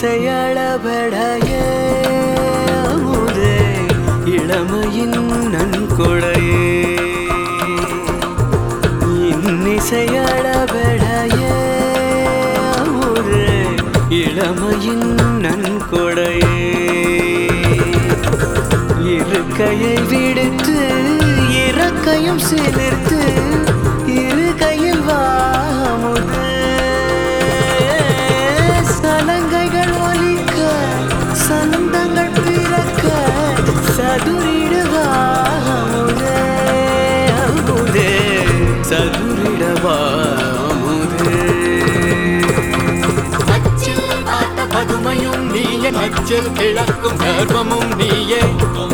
இன்னிசையளபடைய அமுதே இளமையின் நன்கொடையே இன்னிசையளபடைய அமுதே இளமையின் நன்கொடையே இருக்கையை விடுத்து இறக்கையும் சிலிர்த்து இரு கையில் வாமுது சலங்கைகள் ஒலிக்க சந்தங்கள் பிறக்க சதுரிடுவாமுதே அமுதே சதுரிடவாமுதே அச்சில் பார்த்த பதுமையும் நீயே அச்சில் கிழக்கும் கர்வமும் நீயே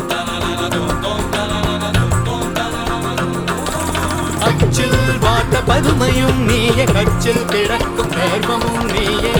அச்சில் பார்த்த பதுமையும் நீயே கச்சில் கிழக்கும் கர்வமும் நீயே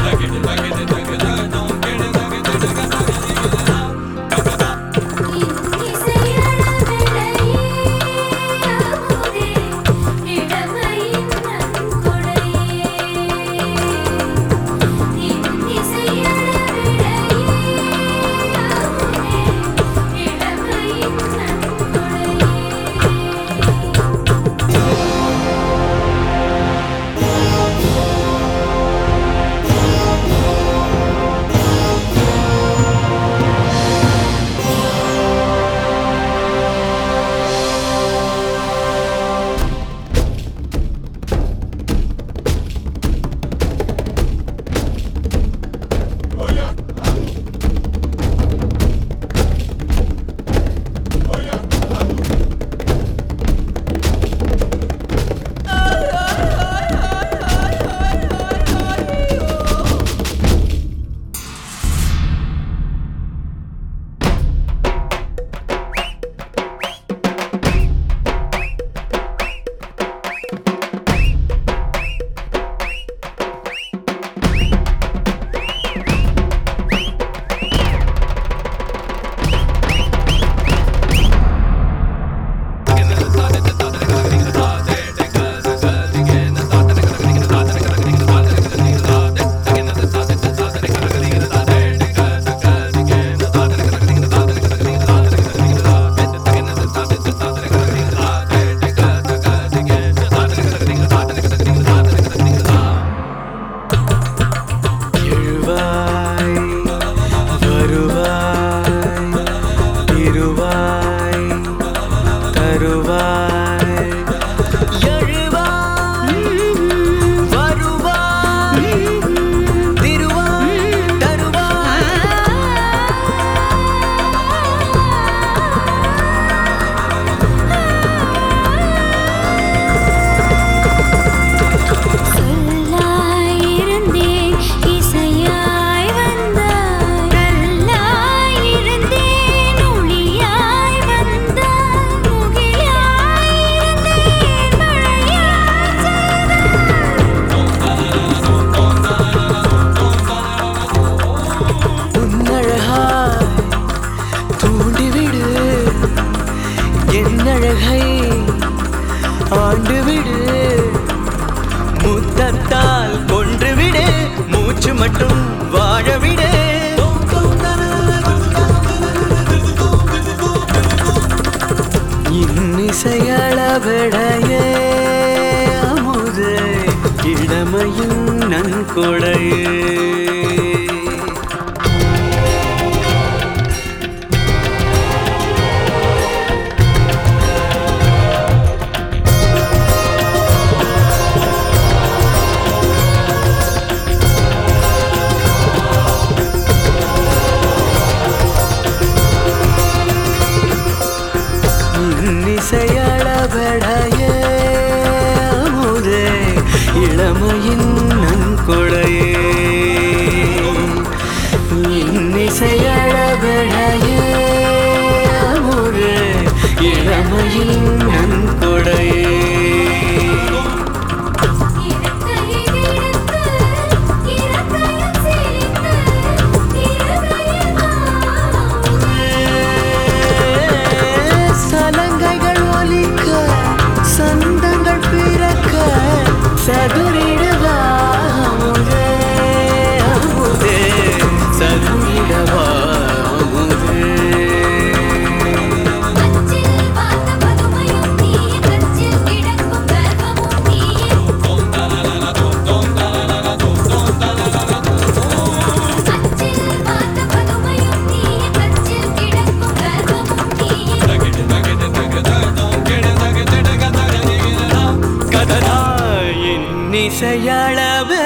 எழுவாய் வருவாய் திருவாய் தருவாய் எழுவாய் வருவாய் திருவாய் தருவாய் சொல்லாயிருந்தேன் இசையாய் வந்தாய் கல்லாயிருந்தேன் ஒளியாய் வந்தாய் முகிலாயிருந்தேன் மழையாய் உன்னழகாய் தூண்டிவிடு என்னழகை ஆண்டுவிடு முத்தத்தால் கொன்றுவிடு மூச்சு மட்டும் வாழவிடு இன்னிசையளவிடைய அமுதே இளமையின் நன்கொடையே இன்னிசையளபடைய அமுதே இளமையின் நன்கொடையே இசையளவு